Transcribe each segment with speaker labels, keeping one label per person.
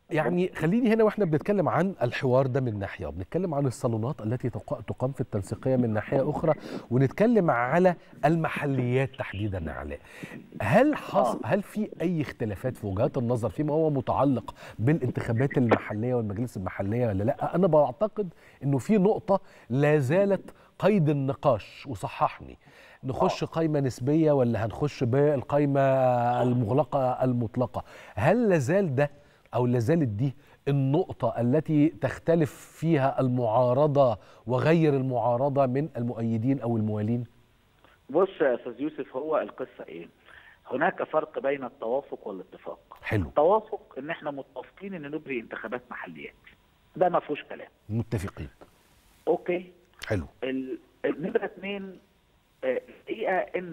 Speaker 1: يعني خليني هنا واحنا بنتكلم عن الحوار ده من ناحيه وبنتكلم عن الصالونات التي تق- تقام في التنسيقيه من ناحيه اخرى ونتكلم على المحليات تحديدا يا علاء هل حص... هل في اي اختلافات في وجهات النظر فيما هو متعلق بالانتخابات المحليه والمجالس المحليه ولا لا انا بعتقد انه في نقطه لا زالت قيد النقاش وصححني نخش قايمه نسبيه ولا هنخش بالقايمه المغلقه المطلقه هل لازال ده او لازالت دي النقطة التي تختلف فيها المعارضة وغير المعارضة من المؤيدين أو الموالين؟
Speaker 2: بص يا استاذ يوسف هو القصه ايه؟ هناك فرق بين التوافق والاتفاق.
Speaker 1: حلو
Speaker 2: التوافق ان احنا متفقين ان نجري انتخابات محليات. ده ما فيهوش كلام.
Speaker 1: متفقين
Speaker 2: اوكي
Speaker 1: حلو
Speaker 2: ال- النمره اثنين آه، الحقيقه ان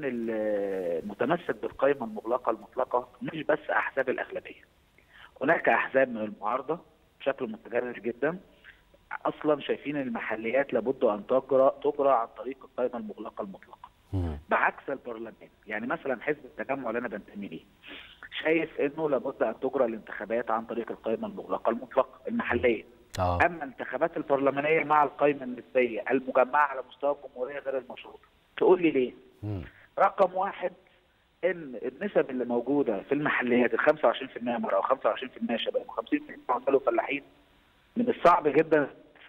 Speaker 2: المتمسك بالقائمه المغلقه المطلقه مش بس احزاب الاغلبيه. هناك احزاب من المعارضه بشكل متجرد جدا اصلا شايفين المحليات لابد ان تجرى تجرى عن طريق القائمه المغلقه المطلقه.
Speaker 1: مم.
Speaker 2: بعكس البرلمان يعني مثلا حزب التجمع اللي انا بنتمي ليه شايف انه لابد ان تجرى الانتخابات عن طريق القائمه المغلقه المطلقه المحليه
Speaker 1: اه
Speaker 2: اما الانتخابات البرلمانيه مع القائمه النسبيه المجمعه على مستوى الجمهوريه غير المشروطه تقول لي ليه
Speaker 1: مم.
Speaker 2: رقم واحد ان النسب اللي موجوده في المحليات ال 25% مرأة او 25% شباب و50% عمال وفلاحين من الصعب جدا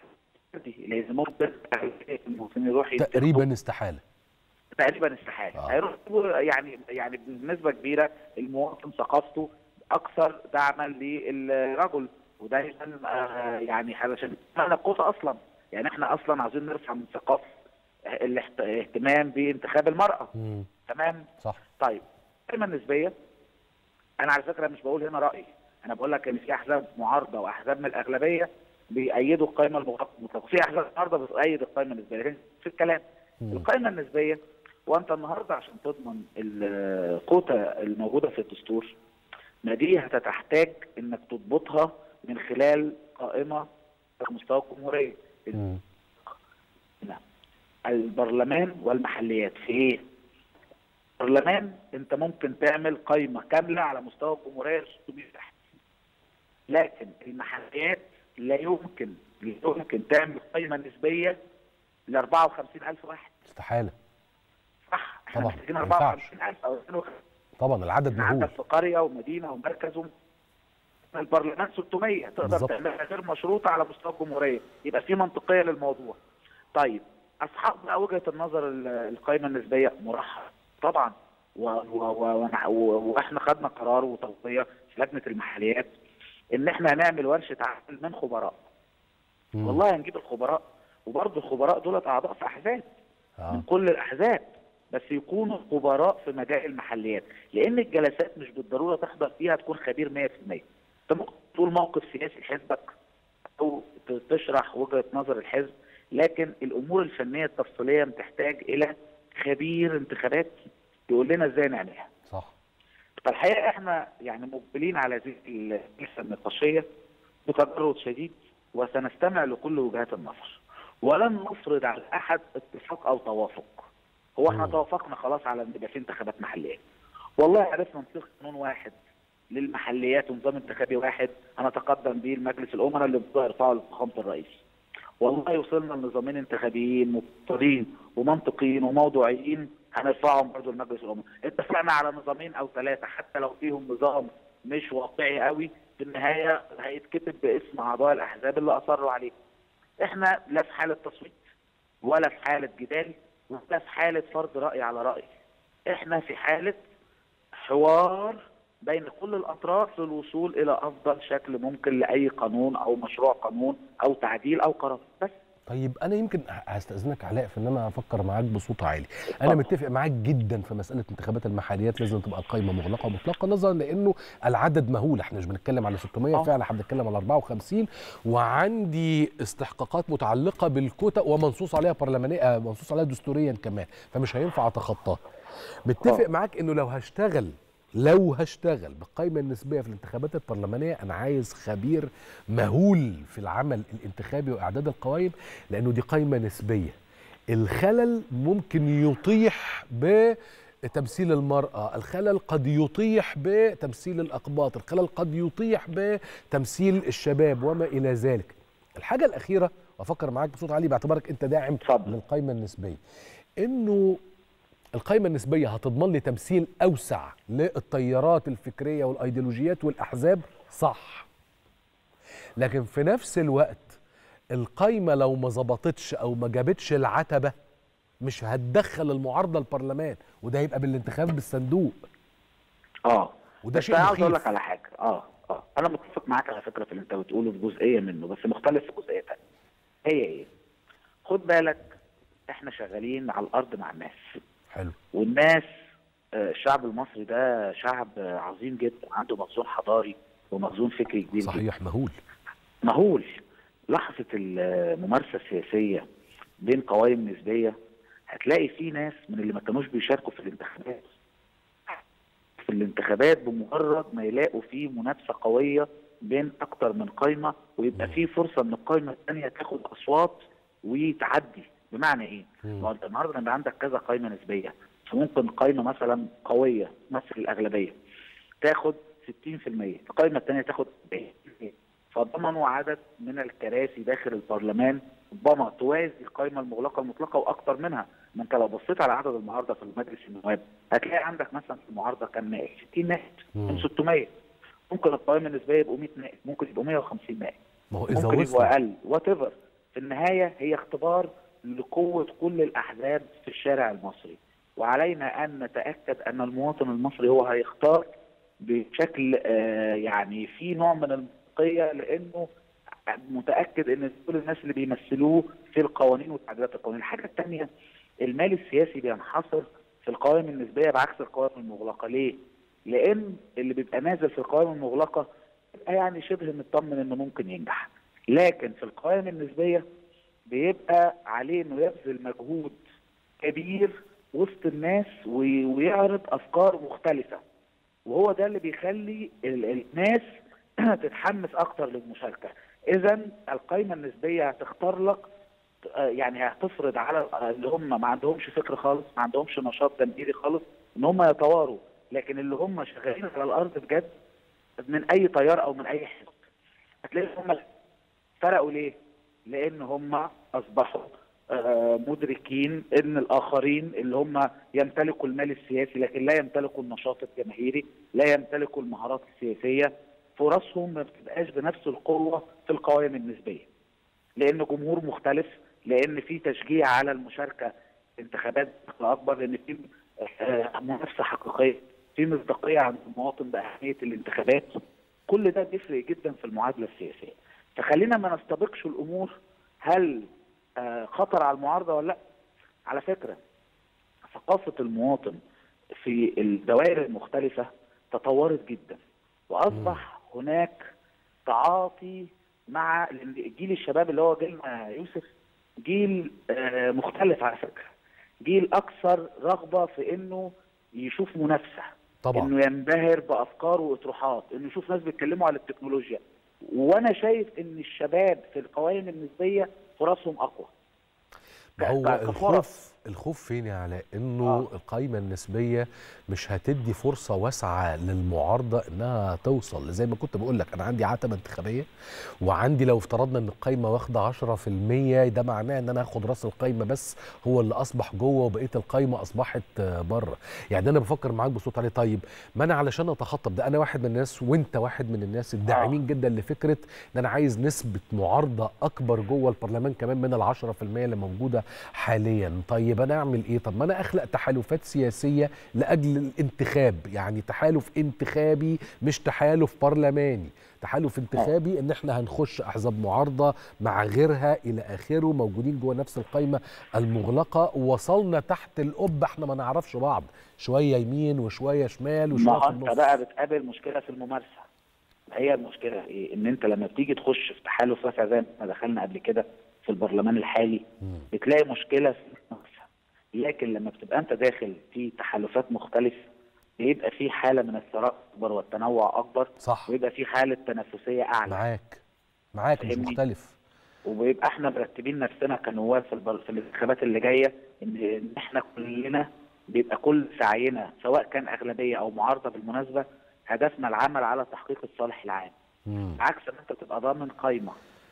Speaker 2: اللي ممكن المواطنين يروح ينتخبوا
Speaker 1: تقريبا استحالة
Speaker 2: تقريبا استحاله
Speaker 1: آه.
Speaker 2: هيروح يعني يعني بنسبه كبيره المواطن ثقافته اكثر دعما للرجل ودايما آه، يعني علشان احنا قوة اصلا يعني احنا اصلا عايزين نرفع من ثقافه الاحت- الاهتمام بانتخاب المراه
Speaker 1: مم.
Speaker 2: تمام
Speaker 1: صح
Speaker 2: طيب القيمه النسبيه انا على فكره مش بقول هنا رايي انا بقول لك ان في احزاب معارضه واحزاب من الاغلبيه بيأيدوا القائمه المغلقه المطلقه في احزاب معارضه بتؤيد القائمه النسبيه لكن في الكلام
Speaker 1: مم.
Speaker 2: القائمه النسبيه وانت النهارده عشان تضمن الكوتا الموجوده في الدستور ما دي هتحتاج انك تضبطها من خلال قائمه على مستوى الجمهوريه
Speaker 1: مم.
Speaker 2: نعم. البرلمان والمحليات في ايه؟ البرلمان انت ممكن تعمل قائمه كامله على مستوى الجمهوريه 600 واحد لكن المحليات لا يمكن لا يمكن تعمل قائمه نسبيه ل 54000 واحد
Speaker 1: استحالة
Speaker 2: صح احنا
Speaker 1: طبعا،
Speaker 2: محتاجين
Speaker 1: ما ينفعش.
Speaker 2: 44000 او 52
Speaker 1: طبعا العدد
Speaker 2: احنا عندك
Speaker 1: مهول
Speaker 2: في قريه ومدينه ومركز وم- البرلمان 600 تقدر
Speaker 1: بالظبط.
Speaker 2: تعملها غير مشروطه على مستوى الجمهوريه يبقى في منطقيه للموضوع طيب اصحاب بقى وجهه النظر ال- القائمه النسبيه مرحب طبعا و و و و و واحنا خدنا قرار وتوصيه في لجنه المحليات ان احنا هنعمل ورشه عمل من خبراء
Speaker 1: مم.
Speaker 2: والله هنجيب الخبراء وبرضه الخبراء دولت اعضاء في احزاب من
Speaker 1: آه.
Speaker 2: كل الاحزاب بس يكونوا خبراء في مجال المحليات لان الجلسات مش بالضروره تحضر فيها تكون خبير 100% انت ممكن تقول موقف سياسي لحزبك او ت- تشرح وجهه نظر الحزب لكن الامور الفنيه التفصيليه بتحتاج الى خبير انتخابات يقول لنا ازاي نعملها
Speaker 1: صح
Speaker 2: فالحقيقه احنا يعني مقبلين على هذه الجلسه النقاشيه بتجرد شديد وسنستمع لكل وجهات النظر ولن نفرض على احد اتفاق او توافق هو احنا
Speaker 1: مم.
Speaker 2: توافقنا خلاص على ان يبقى في انتخابات محليه والله عرفنا نصيغ قانون واحد للمحليات ونظام انتخابي واحد هنتقدم به المجلس الامراء اللي بده يرفعه لفخامه الرئيس والله وصلنا لنظامين انتخابيين مضطرين ومنطقيين وموضوعيين هنرفعهم برضه لمجلس الامراء اتفقنا على نظامين او ثلاثه حتى لو فيهم نظام مش واقعي قوي في النهايه هيتكتب باسم اعضاء الاحزاب اللي اصروا عليه احنا لا في حاله تصويت ولا في حاله جدال ولا في حاله فرض راي على راي احنا في حاله حوار بين كل الاطراف للوصول الى افضل شكل ممكن لاي قانون او مشروع قانون او تعديل او قرار بس
Speaker 1: طيب انا يمكن هستاذنك علاء في ان انا افكر معاك بصوت عالي انا متفق معاك جدا في مساله انتخابات المحليات لازم تبقى قائمه مغلقه ومطلقه نظرا لانه العدد مهول احنا مش بنتكلم على 600
Speaker 2: آه.
Speaker 1: فعلا احنا بنتكلم على 54 وعندي استحقاقات متعلقه بالكوتا ومنصوص عليها برلمانيه آه، منصوص عليها دستوريا كمان فمش هينفع اتخطاها متفق
Speaker 2: آه.
Speaker 1: معاك انه لو هشتغل لو هشتغل بالقائمه النسبيه في الانتخابات البرلمانيه انا عايز خبير مهول في العمل الانتخابي واعداد القوائم لانه دي قائمه نسبيه الخلل ممكن يطيح ب تمثيل المرأة الخلل قد يطيح بتمثيل الأقباط الخلل قد يطيح بتمثيل الشباب وما إلى ذلك الحاجة الأخيرة وأفكر معاك بصوت عالي باعتبارك أنت داعم
Speaker 2: اتفضل.
Speaker 1: للقائمة النسبية إنه القائمة النسبية هتضمن لي تمثيل أوسع للتيارات الفكرية والأيديولوجيات والأحزاب صح لكن في نفس الوقت القايمة لو ما ظبطتش أو ما جابتش العتبة مش هتدخل المعارضة البرلمان وده هيبقى بالانتخاب بالصندوق
Speaker 2: اه
Speaker 1: وده
Speaker 2: بس
Speaker 1: شيء
Speaker 2: انا عاوز اقول
Speaker 1: مخيف
Speaker 2: لك على حاجه اه اه انا متفق معاك على فكره في اللي انت بتقوله في جزئيه منه بس مختلف في جزئيه ثانيه هي ايه؟ خد بالك احنا شغالين على الارض مع الناس
Speaker 1: حلو
Speaker 2: والناس آه، الشعب المصري ده شعب آه، عظيم جدا عنده مخزون حضاري ومخزون فكري كبير جدا
Speaker 1: صحيح مهول
Speaker 2: مهول لحظة الممارسة السياسية بين قوائم نسبية هتلاقي في ناس من اللي ما كانوش بيشاركوا في الانتخابات في الانتخابات بمجرد ما يلاقوا في منافسة قوية بين أكتر من قايمة ويبقى في فرصة إن القايمة الثانية تاخد أصوات وتعدي بمعنى إيه؟
Speaker 1: مم.
Speaker 2: ما هو أنت النهارده لما عندك كذا قايمة نسبية فممكن قايمة مثلا قوية تمثل الأغلبية تاخد 60% القائمة الثانية تاخد 40% فضمنوا عدد من الكراسي داخل البرلمان ربما توازي القائمة المغلقة المطلقة وأكثر منها ما أنت لو بصيت على عدد المعارضة في مجلس النواب هتلاقي عندك مثلا في المعارضة كام نائب 60 نائب
Speaker 1: مم.
Speaker 2: من 600 ممكن القائمة النسبية يبقوا 100 نائب ممكن يبقوا 150 نائب
Speaker 1: ما هو إذا
Speaker 2: ممكن يبقوا
Speaker 1: وصل
Speaker 2: اقل وات في النهايه هي اختبار لقوه كل الاحزاب في الشارع المصري وعلينا ان نتاكد ان المواطن المصري هو هيختار بشكل آه، يعني في نوع من المنطقيه لانه متاكد ان كل الناس اللي بيمثلوه في القوانين وتعديلات القوانين الحاجه الثانيه المال السياسي بينحصر في القوائم النسبيه بعكس القوائم المغلقه ليه؟ لان اللي بيبقى نازل في القوائم المغلقه بيبقى يعني شبه مطمن انه ممكن ينجح لكن في القوائم النسبيه بيبقى عليه انه يبذل مجهود كبير وسط الناس وي- ويعرض افكار مختلفه وهو ده اللي بيخلي ال- الناس تتحمس اكتر للمشاركه اذا القائمه النسبيه هتختار لك آه، يعني هتفرض على اللي هم ما عندهمش فكر خالص ما عندهمش نشاط تنفيذي خالص ان هم يتواروا لكن اللي هم شغالين على الارض بجد من اي تيار او من اي حزب هتلاقي هم فرقوا ليه؟ لان هم اصبحوا آه، مدركين ان الاخرين اللي هم يمتلكوا المال السياسي لكن لا يمتلكوا النشاط الجماهيري، لا يمتلكوا المهارات السياسيه، فرصهم ما بتبقاش بنفس القوه في القوائم النسبيه. لان جمهور مختلف، لان في تشجيع على المشاركه في انتخابات بشكل اكبر، لان في آه، منافسه حقيقيه، في مصداقيه عند المواطن باهميه الانتخابات. كل ده بيفرق جدا في المعادله السياسيه. فخلينا ما نستبقش الامور هل آه، خطر على المعارضه ولا لا؟ على فكره ثقافه المواطن في الدوائر المختلفه تطورت جدا واصبح هناك تعاطي مع لأن جيل الشباب اللي هو جيلنا يوسف جيل آه، مختلف على فكره جيل اكثر رغبه في انه يشوف منافسه
Speaker 1: طبعا
Speaker 2: انه ينبهر بافكار واطروحات انه يشوف ناس بيتكلموا على التكنولوجيا وانا شايف ان الشباب في القوائم النسبيه فرصهم اقوى
Speaker 1: ما هو
Speaker 2: ك- كفرص.
Speaker 1: الخوف الخوف فين يا علاء انه
Speaker 2: آه.
Speaker 1: القايمه النسبيه مش هتدي فرصه واسعه للمعارضه انها توصل زي ما كنت بقول لك انا عندي عتبه انتخابيه وعندي لو افترضنا ان القايمه واخده 10% ده معناه ان انا هاخد راس القايمه بس هو اللي اصبح جوه وبقيه القايمه اصبحت آه، بره يعني انا بفكر معاك بصوت عالي طيب ما انا علشان اتخطب ده انا واحد من الناس وانت واحد من الناس الداعمين جدا لفكره ان انا عايز نسبه معارضه اكبر جوه البرلمان كمان من ال 10% اللي موجوده حاليا طيب انا اعمل ايه طب ما انا اخلق تحالفات سياسيه لاجل الانتخاب يعني تحالف انتخابي مش تحالف برلماني تحالف انتخابي ان احنا هنخش احزاب معارضه مع غيرها الى اخره موجودين جوه نفس القايمه المغلقه وصلنا تحت القبه احنا ما نعرفش بعض شويه يمين وشويه شمال وشويه
Speaker 2: ما
Speaker 1: في
Speaker 2: هو انت
Speaker 1: النص
Speaker 2: بقى بتقابل مشكله في الممارسه هي المشكله ايه ان انت لما بتيجي تخش في تحالف واسع زي ما دخلنا قبل كده في البرلمان الحالي
Speaker 1: مم.
Speaker 2: بتلاقي مشكله في الممارسه لكن لما بتبقى انت داخل في تحالفات مختلفه بيبقى في حاله من الثراء اكبر والتنوع اكبر
Speaker 1: صح
Speaker 2: ويبقى في حاله تنافسيه اعلى
Speaker 1: معاك معاك مش
Speaker 2: فاهمني؟
Speaker 1: مختلف
Speaker 2: وبيبقى احنا مرتبين نفسنا كنواب في, البر... في الانتخابات اللي جايه ان إن احنا كلنا بيبقى كل سعينا سواء كان اغلبيه او معارضه بالمناسبه هدفنا العمل على تحقيق الصالح العام
Speaker 1: مم.
Speaker 2: عكس ما انت تبقى ضامن قايمه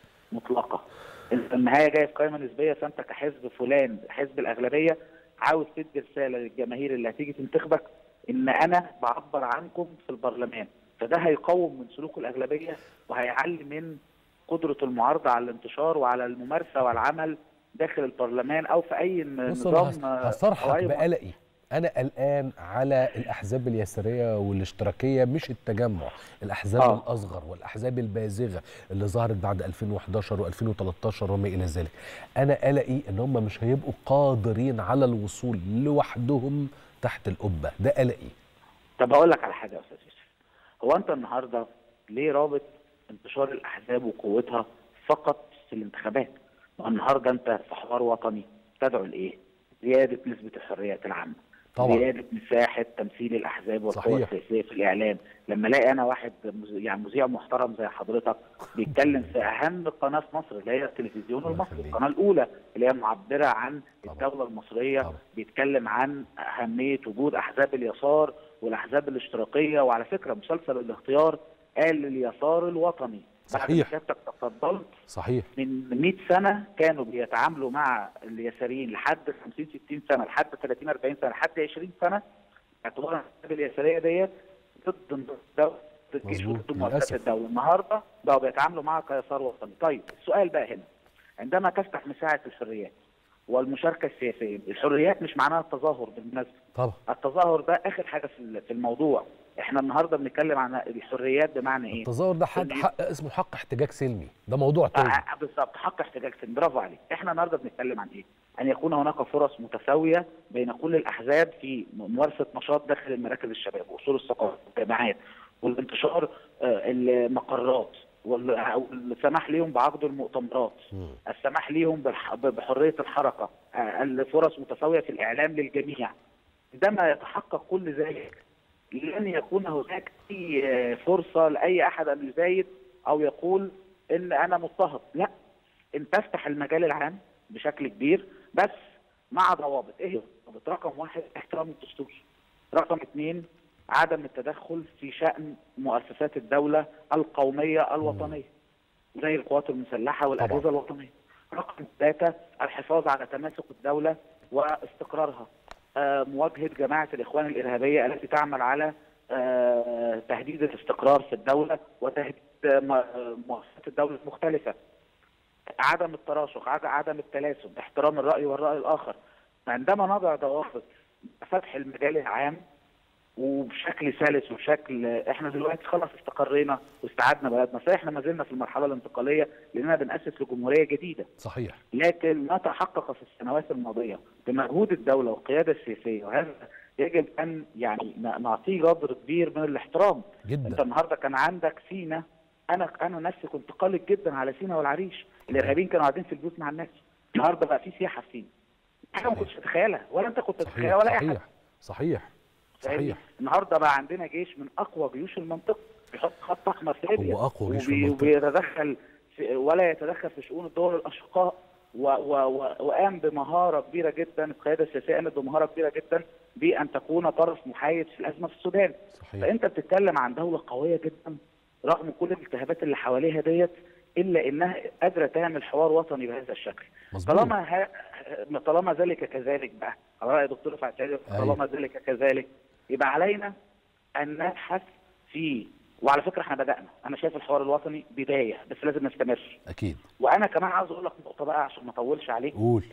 Speaker 2: مطلقه النهايه جايه في قايمه نسبيه فانت كحزب فلان حزب الاغلبيه عاوز تدي رساله للجماهير اللي هتيجي تنتخبك ان انا بعبر عنكم في البرلمان فده هيقوم من سلوك الاغلبيه وهيعلي من قدره المعارضه على الانتشار وعلى الممارسه والعمل داخل البرلمان او في اي
Speaker 1: بص
Speaker 2: نظام
Speaker 1: انا هس-
Speaker 2: آه، أو
Speaker 1: هصرحك
Speaker 2: أي
Speaker 1: بقلقي انا قلقان على الاحزاب اليساريه والاشتراكيه مش التجمع الاحزاب
Speaker 2: آه.
Speaker 1: الاصغر والاحزاب البازغه اللي ظهرت بعد 2011 و2013 وما الى ذلك انا قلقي ان هم مش هيبقوا قادرين على الوصول لوحدهم تحت القبه ده قلقي
Speaker 2: طب اقول لك على حاجه يا استاذ يوسف هو انت النهارده ليه رابط انتشار الاحزاب وقوتها فقط في الانتخابات ما النهارده انت في حوار وطني تدعو لايه زياده نسبه الحريات العامه
Speaker 1: طبعا
Speaker 2: زياده مساحه تمثيل الاحزاب والقوى
Speaker 1: صحيح.
Speaker 2: السياسيه في الاعلام لما الاقي انا واحد مز- يعني مذيع محترم زي حضرتك بيتكلم في اهم قناه في مصر اللي هي التلفزيون
Speaker 1: الله
Speaker 2: المصري
Speaker 1: يخليك.
Speaker 2: القناه الاولى اللي هي معبره عن
Speaker 1: طبعا.
Speaker 2: الدوله المصريه
Speaker 1: طبعا.
Speaker 2: بيتكلم عن اهميه وجود احزاب اليسار والاحزاب الاشتراكيه وعلى فكره مسلسل الاختيار قال اليسار الوطني بعد
Speaker 1: صحيح.
Speaker 2: ما سيادتك تفضلت
Speaker 1: صحيح
Speaker 2: من 100 سنه كانوا بيتعاملوا مع اليساريين لحد 50 60 سنه لحد 30 40 سنه لحد 20 سنه اعتبار الحزب اليساريه ديت ضد الدوله ضد الجيش
Speaker 1: مظبوط،
Speaker 2: وضد مؤسسات
Speaker 1: للأسف.
Speaker 2: الدوله النهارده بقوا بيتعاملوا معها كيسار وطني طيب السؤال بقى هنا عندما تفتح مساحه الحريات والمشاركه السياسيه الحريات مش معناها التظاهر بالمناسبه
Speaker 1: طبعا
Speaker 2: التظاهر ده اخر حاجه في في الموضوع احنا النهارده بنتكلم عن الحريات بمعنى ايه
Speaker 1: التظاهر ده حق, حق اسمه حق احتجاج سلمي ده موضوع تاني
Speaker 2: آه، بالظبط حق احتجاج سن برافو عليك احنا النهارده بنتكلم عن ايه ان يكون هناك فرص متساويه بين كل الاحزاب في ممارسه نشاط داخل المراكز الشباب واصول الثقافه والجامعات والانتشار آه، المقرات وال- والسماح ليهم بعقد المؤتمرات
Speaker 1: مم.
Speaker 2: السماح ليهم بالح- بحريه الحركه آه، الفرص متساويه في الاعلام للجميع عندما يتحقق كل ذلك لن يكون هناك اي آه، فرصه لاي احد ان يزايد او يقول ان انا مضطهد لا انت تفتح المجال العام بشكل كبير بس مع ضوابط ايه هي الضوابط رقم واحد احترام الدستور رقم اثنين عدم التدخل في شأن مؤسسات الدولة القومية الوطنية زي القوات المسلحة والأجهزة
Speaker 1: طبعا.
Speaker 2: الوطنية رقم ثلاثة الحفاظ على تماسك الدولة واستقرارها آه، مواجهة جماعة الإخوان الإرهابية التي تعمل على آه، تهديد الاستقرار في الدولة وتهديد آه، م- آه، مؤسسات الدولة المختلفة عدم التراشق عد- عدم التلاسم احترام الرأي والرأي الآخر عندما نضع ضوابط فتح المجال العام وبشكل سلس وبشكل احنا دلوقتي خلاص استقرينا واستعدنا بلدنا فاحنا ما زلنا في المرحله الانتقاليه لاننا بناسس لجمهوريه جديده
Speaker 1: صحيح
Speaker 2: لكن ما تحقق في السنوات الماضيه بمجهود الدوله والقياده السياسيه وهذا يجب ان يعني ن- نعطيه قدر كبير من الاحترام انت
Speaker 1: جدا
Speaker 2: النهارده كان عندك سينا انا انا نفسي كنت قلق جدا على سينا والعريش الارهابيين كانوا قاعدين في البيوت مع الناس النهارده بقى في سياحه في سينا حاجه ما كنتش تتخيلها ولا انت كنت تتخيلها
Speaker 1: صحيح
Speaker 2: ولا اي حد
Speaker 1: صحيح صحيح
Speaker 2: فاهمني؟
Speaker 1: صحيح
Speaker 2: النهارده بقى عندنا جيش من اقوى جيوش المنطقه بيحط خط احمر في ليبيا
Speaker 1: هو أقوى جيش في
Speaker 2: وبي-
Speaker 1: المنطقة.
Speaker 2: وبيتدخل في ولا يتدخل في شؤون الدول الاشقاء و و و وقام بمهاره كبيره جدا القياده السياسيه قامت بمهاره كبيره جدا بان تكون طرف محايد في الازمه في السودان
Speaker 1: صحيح
Speaker 2: فانت بتتكلم عن دوله قويه جدا رغم كل الالتهابات اللي حواليها ديت الا انها قادره تعمل حوار وطني بهذا الشكل
Speaker 1: مظبوط
Speaker 2: طالما ها طالما ذلك كذلك بقى على راي دكتور رفعت سعيد طالما ذلك كذلك يبقى علينا ان نبحث في وعلى فكره احنا بدانا انا شايف الحوار الوطني بدايه بس لازم نستمر
Speaker 1: اكيد
Speaker 2: وانا كمان عاوز اقول لك نقطه بقى عشان ما اطولش عليك
Speaker 1: قول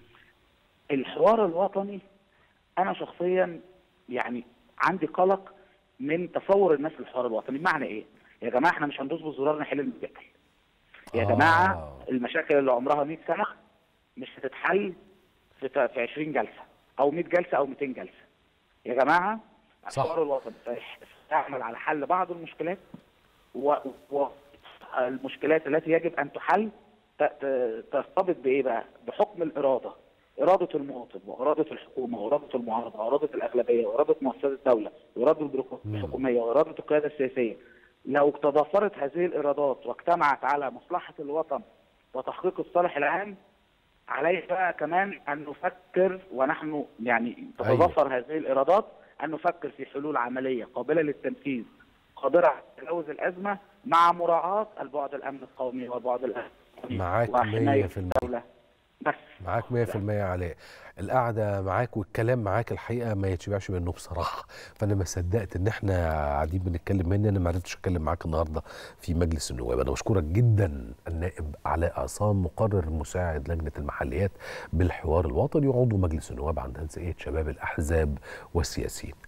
Speaker 2: الحوار الوطني انا شخصيا يعني عندي قلق من تصور الناس للحوار الوطني بمعنى ايه يا جماعه احنا مش هندوس بالزرار نحل المشاكل يا
Speaker 1: آه.
Speaker 2: جماعه المشاكل اللي عمرها 100 سنه مش هتتحل في ت- في 20 جلسه او 100 جلسه او 200 جلسه يا جماعه
Speaker 1: صح.
Speaker 2: الحوار الوطني يعمل على حل بعض المشكلات والمشكلات التي يجب ان تحل ت- ت- ترتبط بايه بقى؟ بحكم الاراده اراده المواطن واراده الحكومه واراده المعارضه واراده الاغلبيه واراده مؤسسات الدوله واراده البيروقراطيه
Speaker 1: مم.
Speaker 2: الحكوميه واراده القياده السياسيه لو تضافرت هذه الارادات واجتمعت على مصلحه الوطن وتحقيق الصالح العام عليه بقى كمان ان نفكر ونحن يعني
Speaker 1: أيوة.
Speaker 2: تتظفر هذه الايرادات ان نفكر في حلول عمليه قابله للتنفيذ قادره على تجاوز الازمه مع مراعاه البعد الامن القومي والبعد الامن القومي
Speaker 1: معاك
Speaker 2: وحمايه
Speaker 1: 100%.
Speaker 2: الدوله بس
Speaker 1: معاك 100% يا علاء القعده معاك والكلام معاك الحقيقه ما يتشبعش منه بصراحه فانا ما صدقت ان احنا قاعدين بنتكلم مني انا ما عرفتش اتكلم معاك النهارده في مجلس النواب انا بشكرك جدا النائب علاء عصام مقرر مساعد لجنه المحليات بالحوار الوطني وعضو مجلس النواب عن تنسيقيه شباب الاحزاب والسياسيين